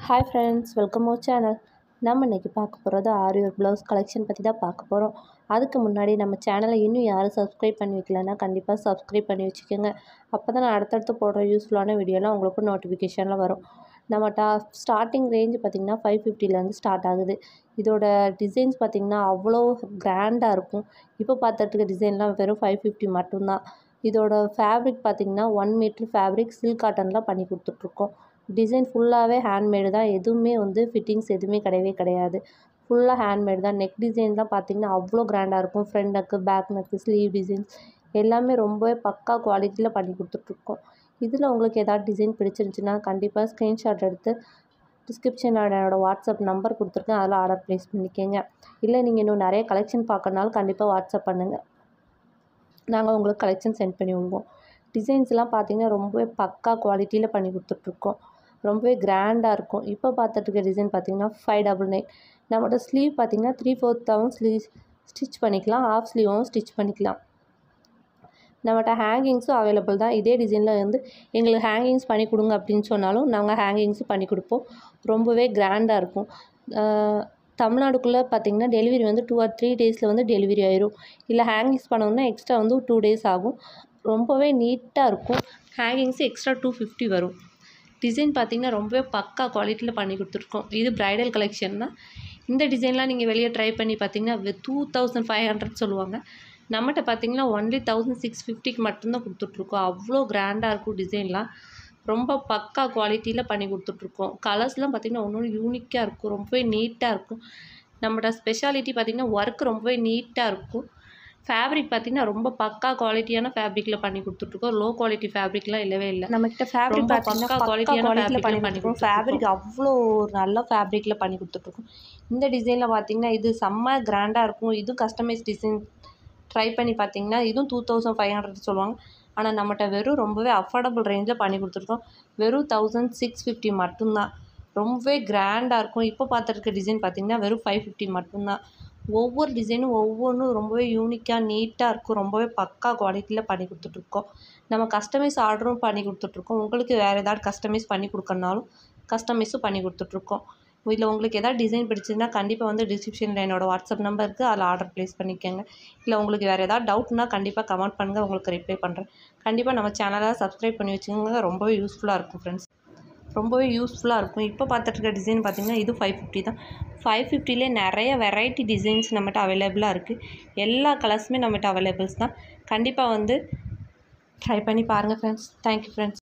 hi friends welcome our channel நம்ம இன்றைக்கி பார்க்க போகிறது ஆரி ஒர்க் ப்ளவுஸ் கலெக்ஷன் பற்றி தான் பார்க்க போகிறோம் அதுக்கு முன்னாடி நம்ம சேனலை இன்னும் யாரும் சப்ஸ்கிரைப் பண்ணி வைக்கலன்னா கண்டிப்பாக சப்ஸ்கிரைப் பண்ணி வச்சுக்கோங்க அப்போ தான் நான் அடுத்தடுத்து போடுற யூஸ்ஃபுல்லான வீடியோலாம் உங்களுக்கு நோட்டிஃபிகேஷனில் வரும் நம்மகிட்ட ஸ்டார்டிங் ரேஞ்ச் பார்த்திங்கன்னா ஃபைவ் ஃபிஃப்டிலேருந்து ஸ்டார்ட் ஆகுது இதோட டிசைன்ஸ் பார்த்திங்கன்னா அவ்வளோ கிராண்டாக இருக்கும் இப்போ பார்த்துட்டு இருக்க டிசைன்லாம் வெறும் ஃபைவ் ஃபிஃப்டி மட்டும்தான் இதோட ஃபேப்ரிக் பார்த்திங்கன்னா ஒன் மீட்ரு ஃபேப்ரிக் சில்க் காட்டனில் பண்ணி கொடுத்துட்ருக்கோம் டிசைன் ஃபுல்லாகவே ஹேண்ட்மேடு தான் எதுவுமே வந்து ஃபிட்டிங்ஸ் எதுவுமே கிடையவே கிடையாது ஃபுல்லாக ஹேண்ட்மேடு தான் நெக் டிசைன்லாம் பார்த்திங்கன்னா அவ்வளோ கிராண்டாக இருக்கும் front neck back neck sleeve designs எல்லாமே ரொம்பவே பக்கா குவாலிட்டியில் பண்ணி கொடுத்துட்ருக்கோம் இதில் உங்களுக்கு ஏதாவது டிசைன் பிடிச்சிருந்துச்சின்னா கண்டிப்பாக ஸ்க்ரீன்ஷாட் எடுத்து டிஸ்கிரிப்ஷனில் என்னோடய வாட்ஸ்அப் நம்பர் கொடுத்துருக்கேன் அதில் ஆர்டர் ப்ளேஸ் பண்ணிக்கோங்க இல்லை நீங்கள் இன்னும் நிறைய கலெக்ஷன் பார்க்கறனாலும் கண்டிப்பாக வாட்ஸ்அப் பண்ணுங்கள் நாங்கள் உங்களுக்கு கலெக்ஷன் சென்ட் பண்ணி விடுவோம் டிசைன்ஸ்லாம் பார்த்திங்கன்னா ரொம்பவே பக்கா குவாலிட்டியில் பண்ணி கொடுத்துட்ருக்கோம் ரொம்பவே கிராண்டாக இருக்கும் இப்போ பார்த்துட்டு இருக்க டிசைன் பார்த்திங்கன்னா ஃபைவ் டபுள் நைன் நம்மளோட ஸ்லீவ் பார்த்திங்கன்னா த்ரீ ஃபோர்த்தாகவும் ஸ்லீவ் ஸ்டிச் பண்ணிக்கலாம் ஆஃப் ஸ்லீவாகவும் ஸ்டிச் பண்ணிக்கலாம் நம்மகிட்ட ஹேங்கிங்ஸும் அவைலபிள் தான் இதே டிசைனில் வந்து எங்களுக்கு ஹேங்கிங்ஸ் பண்ணி கொடுங்க அப்படின்னு சொன்னாலும் நாங்கள் ஹேங்கிங்ஸும் பண்ணி கொடுப்போம் ரொம்பவே கிராண்டாக இருக்கும் தமிழ்நாடுக்குள்ளே பார்த்திங்கன்னா டெலிவரி வந்து டூ ஆர் த்ரீ டேஸில் வந்து டெலிவரி ஆயிரும் இல்லை ஹேங்கிங்ஸ் பண்ணணுன்னா எக்ஸ்ட்ரா வந்து டூ டேஸ் ஆகும் ரொம்பவே நீட்டாக இருக்கும் ஹேங்கிங்ஸு எக்ஸ்ட்ரா டூ ஃபிஃப்டி வரும் டிசைன் பார்த்திங்கன்னா ரொம்பவே பக்கா குவாலிட்டியில் பண்ணி கொடுத்துருக்கோம் இது ப்ரைடல் கலெக்ஷன் தான் இந்த டிசைன்லாம் நீங்கள் வெளியே ட்ரை பண்ணி பார்த்தீங்கன்னா டூ தௌசண்ட் ஃபைவ் ஹண்ட்ரட் சொல்லுவாங்க நம்மகிட்ட பார்த்தீங்கன்னா ஒன்லி தௌசண்ட் சிக்ஸ் ஃபிஃப்டிக்கு மட்டும்தான் கொடுத்துட்ருக்கோம் அவ்வளோ கிராண்டாக இருக்கும் டிசைன்லாம் ரொம்ப பக்கா குவாலிட்டியில் பண்ணி கொடுத்துட்ருக்கோம் கலர்ஸ்லாம் பார்த்திங்கன்னா ஒன்று ஒன்று யூனிக்காக இருக்கும் ரொம்பவே நீட்டாக இருக்கும் நம்மளோட ஸ்பெஷாலிட்டி பார்த்திங்கன்னா ஒர்க் ரொம்பவே நீட்டாக இருக்கும் ஃபேப்ரிக் பார்த்திங்கன்னா ரொம்ப பக்கா குவாலிட்டியான ஃபேப்ரிக்கில் பண்ணி கொடுத்துட்ருக்கோம் லோ குவாலிட்டி ஃபேப்ரிக்லாம் இல்லவே இல்லை நம்மக்கிட்ட ஃபேப்ரிக் ரொம்ப பார்த்தீங்கன்னா பக்கா பக்கா குவாலிட்டியான குவாலிட்டியில் fabric ல பண்ணி பண்ணி கொடுத்துருக்கோம் ஃபேப்ரிக் அவ்வளோ ஒரு நல்ல ஃபேப்ரிக்கில் பண்ணி கொடுத்துட்ருக்கோம் இந்த டிசைனில் பார்த்தீங்கன்னா இது செம்ம கிராண்டாக இருக்கும் இதுவும் கஸ்டமைஸ் டிசைன் ட்ரை பண்ணி பார்த்தீங்கன்னா இதுவும் டூ தௌசண்ட் ஃபைவ் ஹண்ட்ரட் சொல்லுவாங்க ஆனால் நம்மகிட்ட வெறும் ரொம்பவே அஃபோர்டபுள் ரேஞ்சில் பண்ணி கொடுத்துருக்கோம் வெறும் தௌசண்ட் சிக்ஸ் ஃபிஃப்டி மட்டும்தான் ரொம்பவே கிராண்டாக இருக்கும் இப்போ பார்த்துருக்க டிசைன் பார்த்தீங்கன்னா வெறும் ஃபைவ் ஃபிஃப்டி மட்டும்தான் ஒவ்வொரு டிசைனும் ஒவ்வொன்றும் ரொம்பவே யூனிக்காக நீட்டாக இருக்கும் ரொம்பவே பக்கா குவாலிட்டியில் பண்ணி கொடுத்துட்ருக்கோம் நம்ம கஸ்டமைஸ் ஆர்டரும் பண்ணி கொடுத்துட்ருக்கோம் உங்களுக்கு வேறு ஏதாவது கஸ்டமைஸ் பண்ணி கொடுக்கறனாலும் கஸ்டமைஸும் பண்ணி கொடுத்துட்ருக்கோம் இதில் உங்களுக்கு எதாவது டிசைன் பிடிச்சதுன்னா கண்டிப்பாக வந்து டிஸ்கிரிப்ஷனில் என்னோடய வாட்ஸ்அப் நம்பர் இருக்குது அதில் ஆர்டர் ப்ளேஸ் பண்ணிக்கோங்க இல்லை உங்களுக்கு வேறு ஏதாவது டவுட்னா கண்டிப்பாக கமெண்ட் பண்ணுங்கள் உங்களுக்கு ரிப்ளை பண்ணுறேன் கண்டிப்பாக நம்ம சேனலை சப்ஸ்கிரைப் பண்ணி வச்சுக்கோங்க ரொம்பவே யூஸ்ஃபுல்லாக இருக்கும் ஃப்ரெண்ட்ஸ் ரொம்பவே யூஸ்ஃபுல்லாக இருக்கும் இப்போ பார்த்துட்டு இருக்க டிசைன் பார்த்திங்கன்னா இது ஃபைவ் ஃபிஃப்டி தான் ஃபைவ் ஃபிஃப்டிலே நிறைய வெரைட்டி டிசைன்ஸ் நம்மகிட்ட அவைலபிளாக இருக்குது எல்லா கலர்ஸுமே நம்மகிட்ட அவைலபிள்ஸ் தான் கண்டிப்பாக வந்து ட்ரை பண்ணி பாருங்கள் ஃப்ரெண்ட்ஸ் தேங்க்யூ ஃப்ரெண்ட்ஸ்